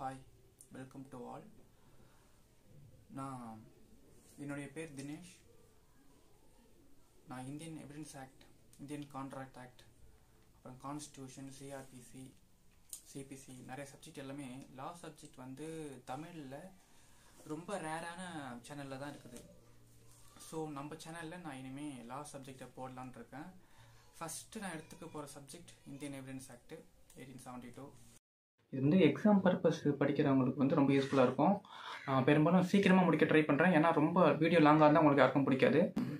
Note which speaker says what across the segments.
Speaker 1: hi welcome to all நான் என்னுடைய பேர் தினேஷ் நான் Indian evidence act Indian contract act அப்புறம் கான்ஸ்டியூஷன் சிஆர்பிசி சிபிசி நிறைய சப்ஜெக்ட் எல்லாமே லா சப்ஜெக்ட் வந்து தமிழில் ரொம்ப ரேரான சேனலில் தான் இருக்குது ஸோ நம்ம சேனலில் நான் இனிமேல் லா சப்ஜெக்டை போடலான்னு இருக்கேன் ஃபஸ்ட்டு நான் எடுத்துக்க போகிற subject Indian evidence act eighteen seventy two இது வந்து எக்ஸாம் பர்பஸ் படிக்கிறவங்களுக்கு வந்து ரொம்ப யூஸ்ஃபுல்லாக இருக்கும் நான் பெரும்பாலும் சீக்கிரமாக முடிக்க ட்ரை பண்ணுறேன் ஏன்னா ரொம்ப வீடியோ லாங்காக இருந்தால் உங்களுக்கு யாருக்கும் பிடிக்காது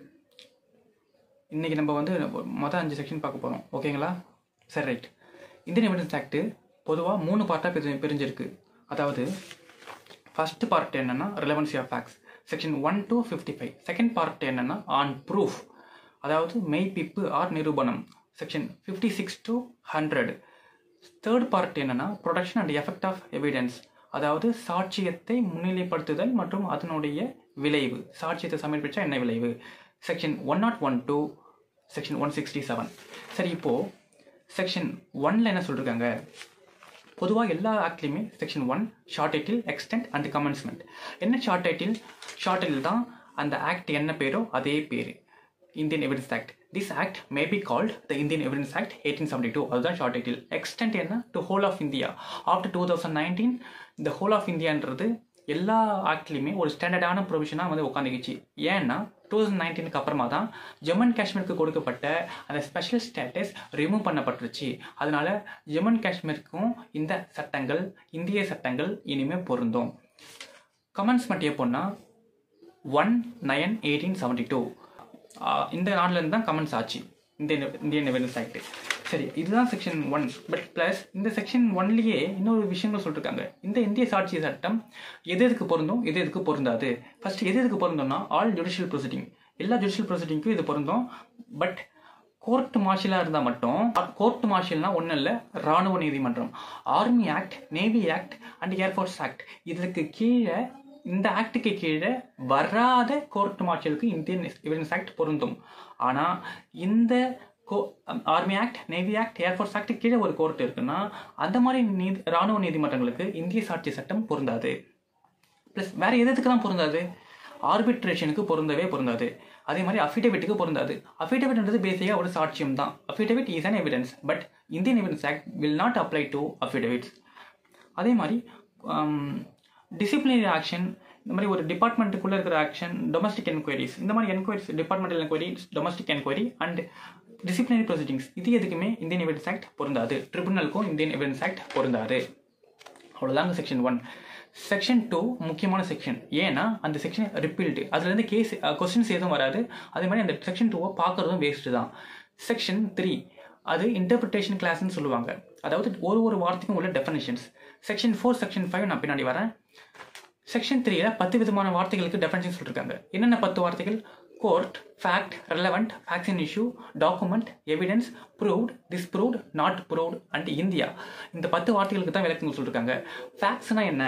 Speaker 1: இன்றைக்கி நம்ம வந்து மொதல் அஞ்சு செக்ஷன் பார்க்க போகிறோம் ஓகேங்களா சரி ரைட் இந்தியன் எவிடன்ஸ் ஆக்ட்டு பொதுவாக மூணு பார்ட்டாக பிரி பிரிஞ்சிருக்கு அதாவது ஃபர்ஸ்ட் பார்ட் என்னென்னா relevancy of facts section one to fifty five second part என்னென்னா ஆன் ப்ரூஃப் அதாவது மெய்ப்பிப்பு ஆர் நிரூபணம் section fifty six to hundred third part என்னன்னா production and effect of evidence அதாவது சாட்சியத்தை முன்னிலைப்படுத்துதல் மற்றும் அதனுடைய விளைவு சாட்சியத்தை சமர்ப்பிச்சா என்ன விளைவு section one naught one to section one sixty seven சரி இப்போது செக்ஷன் ஒன்ல என்ன சொல்லியிருக்காங்க பொதுவாக எல்லா ஆக்ட்லையுமே section one short title extent and commencement என்ன ஷார்ட் டைட்டில் ஷார்ட் டைட்டில் தான் அந்த ஆக்ட் என்ன பேரோ அதே பேர் Indian evidence act this act may be called the Indian evidence act eighteen seventy two அதுதான் ஷார்ட் டைட்டில் எக்ஸ்டென்ட் என்ன to whole of India after two thousand nineteen இந்த whole of இந்தியான்றது எல்லா ஆக்ட்லையுமே ஒரு ஸ்டாண்டர்டான ப்ரொவிஷனாக வந்து உட்காந்துக்கிச்சு ஏன்னா டூ தௌசண்ட் நைன்டீனுக்கு அப்புறமா தான் ஜம்மு அண்ட் காஷ்மீருக்கு கொடுக்கப்பட்ட அந்த ஸ்பெஷல் ஸ்டேட்டஸ் ரிமூவ் பண்ணப்பட்டுருச்சு அதனால ஜம்மு அண்ட் காஷ்மீருக்கும் இந்த சட்டங்கள் இந்திய சட்டங்கள் இனிமேல் பொருந்தும் கமெண்ட்ஸ்மெண்ட் எப்போன்னா one nine eighteen seventy two இந்த நாள்லேருந்து தான் கமெண்ட்ஸ் ஆச்சு இந்த இந்தியன் எவிடன்ஸ் ஆக்ட் சரி இதுதான் செக்ஷன் ஒன் பட் ப்ளஸ் இந்த செக்ஷன் ஒன்லேயே இன்னொரு விஷயங்கள் சொல்லியிருக்காங்க இந்த இந்திய சாட்சி சட்டம் எது எதுக்கு பொருந்தும் எது எதுக்கு பொருந்தாது ஃபர்ஸ்ட் எது எதுக்கு பொருந்தோம்னா ஆல் ஜுடிஷியல் ப்ரொசீடிங் எல்லா ஜுடிஷியல் ப்ரொசீடிங்க்கும் இது பொருந்தும் பட் கோர்ட் மார்ஷலாக இருந்தால் மட்டும் கோர்ட் மார்ஷல்னா ஒன்றும் இல்லை ராணுவ நீதிமன்றம் army act navy act and air force act இதற்கு கீழே இந்த ஆக்டுக்கு கீழே வராத கோர்ட் மார்ஷலுக்கு இந்தியன் எவிடன்ஸ் ஆக்ட் பொருந்தும் ஆனால் இந்த கோ army act navy act air force act கீழே ஒரு கோர்ட் இருக்குன்னா அந்த மாதிரி நீதி ராணுவ நீதிமன்றங்களுக்கு இந்திய சாட்சி சட்டம் பொருந்தாது ப்ளஸ் வேற எதுக்கு தான் பொருந்தாது ஆர்பிட்ரேஷனுக்கு பொருந்தவே பொருந்தாது அதே மாதிரி அஃபிடேவிட்டுக்கு பொருந்தாது அஃபிடேவிட்ன்றது பேசிக்காக ஒரு சாட்சியம் தான் affidavit is an evidence but Indian evidence act will not apply to affidavits அதே மாதிரி டிசிப்ளினரி ஆக்ஷன் இந்த மாதிரி ஒரு டிபார்ட்மெண்ட்டுக்குள்ளே இருக்கிற ஆக்ஷன் டொமஸ்டிக் என்கொயரிஸ் இந்த மாதிரி enquiries departmental enquiry domestic enquiry and disciplinary proceedings இது எதுக்குமே இந்தியன் எவிடன்ஸ் ஆக்ட் பொருந்தாது ட்ரிபுனலுக்கும் இந்தியன் எவிடன்ஸ் ஆக்ட் பொருந்தாது அவ்வளோதாங்க செக்ஷன் ஒன் செக்ஷன் டூ முக்கியமான செக்ஷன் ஏன்னா அந்த செக்ஷன் ரிப்பீல்டு அதுலேருந்து கேஸ் கொஸ்டின்ஸ் எதுவும் வராது அதே மாதிரி அந்த செக்ஷன் டூவை பார்க்குறதும் வேஸ்ட்டு தான் செக்ஷன் த்ரீ அது இன்டர்பிரிட்டேஷன் கிளாஸ்ன்னு சொல்லுவாங்க அதாவது ஒரு ஒரு வார்த்தைக்கும் உள்ள definitions section four section five நான் பின்னாடி வரேன் செக்ஷன் த்ரீல பத்து விதமான வார்த்தைகளுக்கு டெஃபனிஷன் சொல்லியிருக்காங்க என்னென்ன பத்து வார்த்தைகள் court fact relevant facts in issue document evidence proved disproved not proved and India இந்த பத்து வார்த்தைகளுக்கு தான் விளக்கங்கள் சொல்லியிருக்காங்க ஃபேக்ட்ஸ்னா என்ன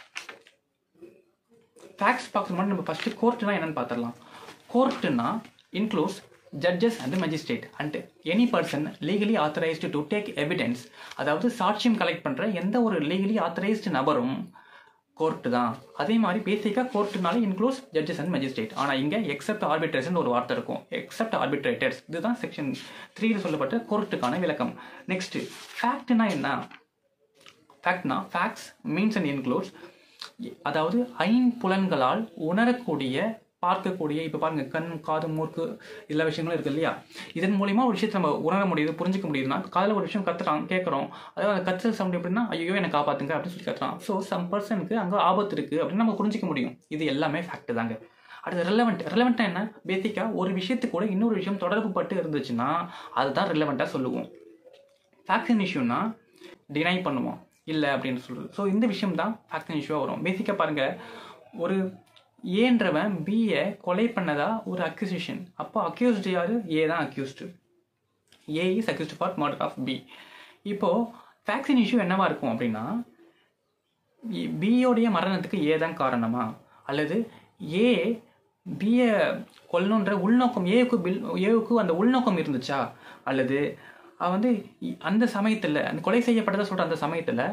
Speaker 1: ஃபேக்ட்ஸ் பார்க்கறது மட்டும் நம்ம ஃபர்ஸ்ட் கோர்ட்னா என்னன்னு பார்த்துடலாம் கோர்ட்டுனா includes judges and magistrate and any person legally authorised to take evidence அதாவது சாட்சியம் கலெக்ட் பண்ணுற எந்த ஒரு லீகலி ஆத்தரைஸ்டு நபரும் கோர்ட்டு தான் அதே மாதிரி பேசிக்காக கோர்ட்டுனாலே இன்க்ளூஸ் ஜட்ஜஸ் அண்ட் மேஜிஸ்ட்ரேட் ஆனால் இங்கே எக்ஸப்ட் ஆர்பிட்ரேஷன் ஒரு வார்த்தை இருக்கும் எக்ஸப்ட் ஆர்பிட்ரேட்டர்ஸ் இதுதான் செக்ஷன் த்ரீல சொல்லப்பட்ட கோர்ட்டுக்கான விளக்கம் நெக்ஸ்ட் ஃபேக்ட்னா என்ன ஃபேக்ட்னா ஃபேக்ட்ஸ் மீன்ஸ் அண்ட் இன்க்ளூட்ஸ் அதாவது ஐம்புலன்களால் உணரக்கூடிய பார்க்கக்கூடிய இப்போ பாருங்க கண் காது மூக்கு எல்லா விஷயங்களும் இருக்கு இல்லையா இதன் மூலியமா ஒரு விஷயத்தை நம்ம உணர முடியுது புரிஞ்சுக்க முடியுதுன்னா காதில் ஒரு விஷயம் கத்துறான் கேட்குறோம் அதாவது அந்த கத்துற சவுண்ட் எப்படின்னா ஐயோ என்னை காப்பாத்துங்க அப்படின்னு சொல்லி கத்துறான் ஸோ சம் பர்சனுக்கு அங்கே ஆபத்து இருக்கு அப்படின்னு நம்ம புரிஞ்சிக்க முடியும் இது எல்லாமே ஃபேக்ட் தாங்க அடுத்து ரெலவெண்ட் ரெலவெண்ட்டாக என்ன பேசிக்காக ஒரு விஷயத்து கூட இன்னொரு விஷயம் தொடர்பு பட்டு இருந்துச்சுன்னா அதுதான் ரிலவெண்ட்டாக சொல்லுவோம் ஃபேக்ஷன் இஷ்யூனா டினை பண்ணுவோம் இல்லை அப்படின்னு சொல்கிறது ஸோ இந்த விஷயம் தான் ஃபேக்ஷன் இஷ்யூவாக வரும் பேசிக்காக பாருங்கள் ஒரு ஏன்றவன் பியை கொலை பண்ணதா ஒரு அக்யூசிஷன் அப்போ அக்யூஸ்டு யார் ஏ தான் accused A is accused for murder of B இப்போது வேக்சின் இஷ்யூ என்னவா இருக்கும் அப்படின்னா பியோடைய மரணத்துக்கு ஏ தான் காரணமா அல்லது ஏ பியை கொல்லணுன்ற உள்நோக்கம் ஏவுக்கு பில் ஏவுக்கு அந்த உள்நோக்கம் இருந்துச்சா அல்லது அவன் வந்து அந்த சமயத்தில் அந்த கொலை செய்யப்பட்டதை சொல்கிற அந்த சமயத்தில்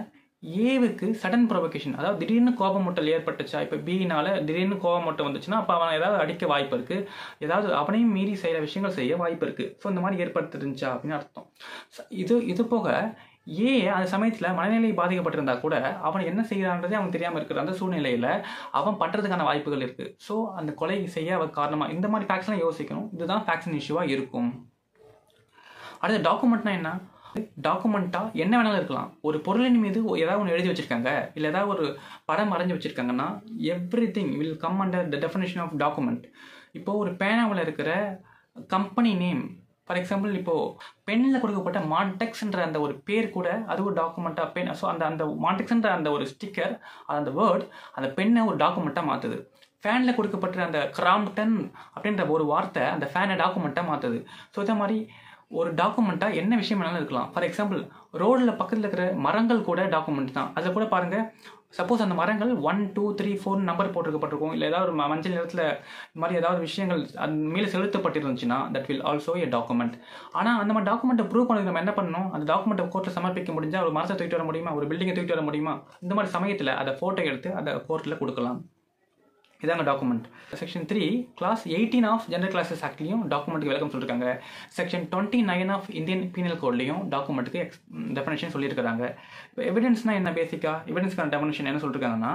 Speaker 1: ஏவுக்கு சடன் ப்ரொவகேஷன் அதாவது திடீர்னு கோபமூட்டல் ஏற்பட்டுச்சா இப்போ பினால திடீர்னு கோபமூட்டம் வந்துச்சுன்னா அப்போ அவன் ஏதாவது அடிக்க வாய்ப்பு இருக்குது ஏதாவது அவனையும் மீறி செய்கிற விஷயங்கள் செய்ய வாய்ப்பு இருக்குது ஸோ இந்த மாதிரி ஏற்படுத்திருந்துச்சா அப்படின்னு அர்த்தம் ச- இது இது போக ஏ அந்த சமயத்தில் மனநிலை பாதிக்கப்பட்டிருந்தா கூட அவன் என்ன செய்கிறான்றதே அவன் தெரியாமல் இருக்கிற அந்த சூழ்நிலையில் அவன் பண்ணுறதுக்கான வாய்ப்புகள் இருக்குது ஸோ அந்த கொலை செய்ய அவன் காரணமாக இந்த மாதிரி ஃபேக்ட்ஸ்லாம் யோசிக்கணும் இதுதான் ஃபேக்ஷன் இஷ்யூவாக இருக்கும் அடுத்த டாக்குமெண்ட்னா என்ன டாக்குமெண்ட்டாக என்ன வேணாலும் இருக்கலாம் ஒரு பொருளின் மீது ஏதாவது ஒன்று எழுதி வச்சிருக்காங்க இல்லை ஏதாவது ஒரு படம் வரைஞ்சி வச்சிருக்காங்கன்னா everything will come under the definition of document இப்போ ஒரு பேனாவில் இருக்கிற கம்பெனி நேம் ஃபார் எக்ஸாம்பிள் இப்போ பெண்ணில் கொடுக்கப்பட்ட மான்டெக்ஸ்ன்ற அந்த ஒரு பேர் கூட அது ஒரு டாக்குமெண்ட்டாக பென் ஸோ அந்த அந்த மான்டெக்ஸ்ன்ற அந்த ஒரு ஸ்டிக்கர் அந்த வேர்ட் அந்த பெண்ணை ஒரு டாக்குமெண்ட்டாக மாற்றுது ஃபேனில் கொடுக்கப்பட்ட அந்த கிராம்டன் அப்படின்ற ஒரு வார்த்தை அந்த ஃபேனை டாக்குமெண்ட்டாக மாற்றுது ஸோ இதே மாதிரி ஒரு டாக்குமெண்ட்டாக என்ன விஷயம் வேணாலும் இருக்கலாம் ஃபார் எக்ஸாம்பிள் ரோடில் பக்கத்தில் இருக்கிற மரங்கள் கூட டாக்குமெண்ட் தான் அதில் கூட பாருங்கள் சப்போஸ் அந்த மரங்கள் one two three four number போட்டிருக்கப்பட்டிருக்கும் இல்லை ஏதாவது ஒரு ம- மஞ்சள் நிறத்தில் இந்த மாதிரி ஏதாவது விஷயங்கள் அது மேலே செலுத்தப்பட்டிருந்துச்சுன்னா that will also a document ஆனால் அந்த மாதிரி டாக்குமெண்ட்டை ப்ரூவ் பண்ணி நம்ம என்ன பண்ணணும் அந்த டாக்குமெண்ட்டை கோர்ட்டில் சமர்ப்பிக்க முடிஞ்சால் ஒரு மரத்தை தூக்கிட்டு வர முடியுமா ஒரு பில்டிங்கை தூக்கிட்டு வர முடியுமா இந்த மாதிரி சமயத்தில் அதை ஃபோட்டோ எடுத்து அதை கோர்ட்டில் கொடுக்கலாம் இதாங்க document section three clause eighteen of general clauses ஆக்ட்லையும் டாக்குமெண்ட்டுக்கு விளக்கம் சொல்லியிருக்காங்க section twenty nine of Indian penal கோட்லையும் டாக்குமெண்ட்டுக்கு எக்ஸ் டெஃபினேஷன் சொல்லியிருக்காங்க இப்போ எவிடன்ஸ்னா என்ன பேசிக்காக எவிடன்ஸ்க்கான டெஃபினேஷன் என்ன சொல்லியிருக்காங்கன்னா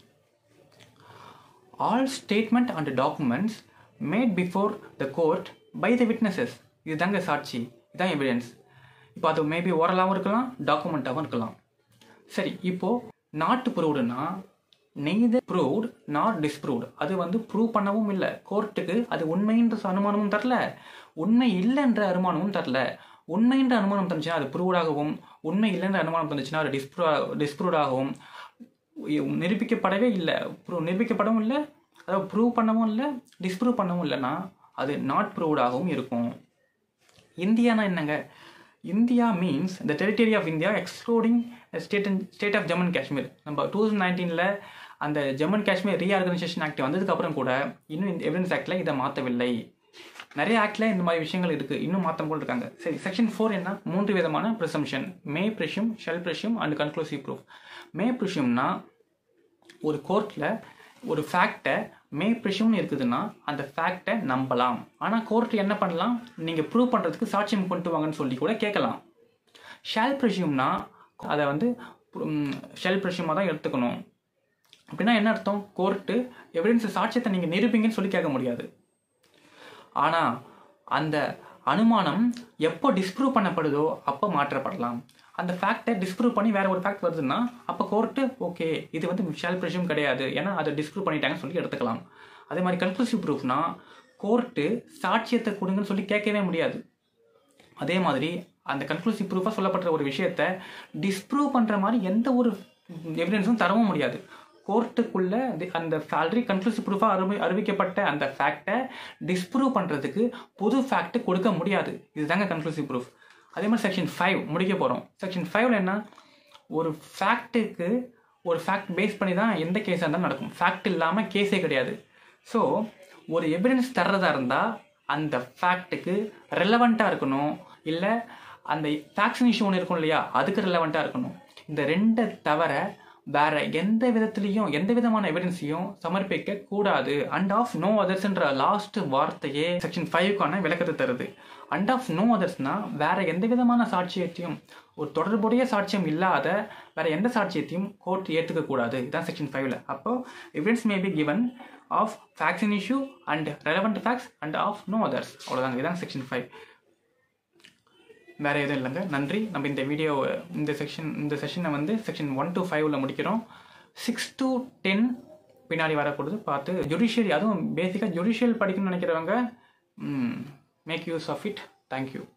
Speaker 1: all statement and documents made before the court by the witnesses இதுதாங்க சாட்சி இதுதான் எவிடன்ஸ் இப்போ அது மேபி ஓரலாகவும் இருக்கலாம் டாக்குமெண்ட்டாகவும் இருக்கலாம் சரி இப்போ நாட்டு ப்ரூவ்டுனா நெய்தர் ப்ரூவ்ட் நாட் டிஸ்ப்ரூவ்ட் அது வந்து ப்ரூவ் பண்ணவும் இல்லை கோர்ட்டுக்கு அது உண்மைன்ற அனுமானமும் தரல உண்மை இல்லைன்ற அனுமானமும் தரல உண்மைன்ற அனுமானம் தந்துச்சுன்னா அது ப்ரூவ்டாகவும் உண்மை இல்லைன்ற அனுமானம் தந்துச்சுன்னா அது டிஸ்ப்ரூ டிஸ்ப்ரூவ்டாகவும் நிரூபிக்கப்படவே இல்லை ப்ரூவ் நிரூபிக்கப்படவும் இல்லை அதாவது ப்ரூவ் பண்ணவும் இல்லை டிஸ்ப்ரூவ் பண்ணவும் இல்லைன்னா அது நாட் ப்ரூவ்டாகவும் இருக்கும் இந்தியானா என்னங்க India means the territory of India excluding state state of Jammu and Kashmir நம்ம டூ தௌசண்ட் நைன்டீனில் அந்த Jammu and Kashmir reorganisation act வந்ததுக்கப்புறம் கூட இன்னும் இந்த எவிடன்ஸ் ஆக்டில் இதை மாற்றவில்லை நிறைய ஆக்டில் இந்த மாதிரி விஷயங்கள் இருக்குது இன்னும் மாற்றம் கூட இருக்காங்க சரி செக்ஷன் ஃபோர் என்ன மூன்று விதமான presumption may presume shall presume and conclusive proof may ப்ரிஷம்னா ஒரு கோர்ட்டில் ஒரு ஃபேக்டை மே ப்ரிஷம்னு இருக்குதுன்னா அந்த ஃபேக்டை நம்பலாம் ஆனால் கோர்ட் என்ன பண்ணலாம் நீங்கள் ப்ரூவ் பண்ணுறதுக்கு சாட்சியம் கொண்டு வாங்கன்னு சொல்லி கூட கேட்கலாம் ஷேல் ப்ரிஷியம்னா அதை வந்து ஷெல் ப்ரிஷியமாக தான் எடுத்துக்கணும் அப்படின்னா என்ன அர்த்தம் கோர்ட்டு எவிடன்ஸ் சாட்சியத்தை நீங்கள் நிரூபிங்கன்னு சொல்லி கேட்க முடியாது ஆனால் அந்த அனுமானம் எப்போ டிஸ்ப்ரூவ் பண்ணப்படுதோ அப்போ மாற்றப்படலாம் அந்த ஃபேக்டை டிஸ்ப்ரூவ் பண்ணி வேற ஒரு ஃபேக்ட் வருதுன்னா அப்போ கோர்ட்டு ஓகே இது வந்து ஷேல் ப்ரெஷம் கிடையாது ஏன்னா அதை டிஸ்ப்ரூவ் பண்ணிட்டாங்கன்னு சொல்லி எடுத்துக்கலாம் அதே மாதிரி கன்க்ளூசிவ் ப்ரூஃப்னா கோர்ட்டு சாட்சியத்தை கொடுங்கன்னு சொல்லி கேட்கவே முடியாது அதே மாதிரி அந்த கன்க்ளூசிவ் ப்ரூஃபாக சொல்லப்பட்ட ஒரு விஷயத்த டிஸ்ப்ரூவ் பண்ணுற மாதிரி எந்த ஒரு எவிடன்ஸும் தரவும் முடியாது கோர்ட்டுக்குள்ள அந்த ஆல்ரெடி கன்க்ளூசிவ் ப்ரூஃபாக அறிவி அறிவிக்கப்பட்ட அந்த ஃபேக்டை டிஸ்ப்ரூவ் பண்ணுறதுக்கு புது ஃபேக்ட் கொடுக்க முடியாது இதுதாங்க கன்க்ளூசிவ் ப்ரூஃப் அதே மாதிரி செக்ஷன் ஃபைவ் முடிக்க போகிறோம் செக்ஷன் ஃபைவ்ல என்ன ஒரு ஃபேக்ட்டுக்கு ஒரு ஃபேக்ட் பேஸ் பண்ணி தான் எந்த கேஸாக இருந்தாலும் நடக்கும் ஃபேக்ட் இல்லாமல் கேஸே கிடையாது ஸோ ஒரு எவிடன்ஸ் தர்றதா இருந்தால் அந்த ஃபேக்ட்டுக்கு ரெலவெண்ட்டாக இருக்கணும் இல்லை அந்த ஃபேக்ஷன் இஷ்யூ ஒன்று இருக்கும் இல்லையா அதுக்கு ரெலவெண்ட்டாக இருக்கணும் இந்த ரெண்டை தவிர வேற எந்த விதத்துலையும் எந்த விதமான எவிடன்ஸையும் சமர்ப்பிக்க கூடாது அண்ட் ஆஃப் நோ அதர்ஸ்ன்ற லாஸ்ட் வார்த்தையே செக்ஷன் ஃபைவ்க்கான விளக்கத்தை தருது அண்ட் ஆஃப் நோ அதர்ஸ்னா வேற எந்த விதமான சாட்சியத்தையும் ஒரு தொடர்புடைய சாட்சியம் இல்லாத வேற எந்த சாட்சியத்தையும் கோர்ட் ஏற்றுக்க கூடாது இதான் செக்ஷன் ஃபைவ்ல அப்போ evidence may be given of facts in issue and relevant facts and of no others அவ்வளோதாங்க இதான் செக்ஷன் ஃபைவ் வேறு எதுவும் இல்லைங்க நன்றி நம்ம இந்த வீடியோ இந்த செக்ஷன் இந்த செஷனை வந்து செக்ஷன் ஒன் டு ஃபைவ்ல முடிக்கிறோம் சிக்ஸ் டு டென் பின்னாடி வரக்கூடாது பார்த்து ஜுடிஷியரி அதுவும் பேசிக்காக ஜுடிஷியல் படிக்கணும்னு நினைக்கிறவங்க make use of it thank you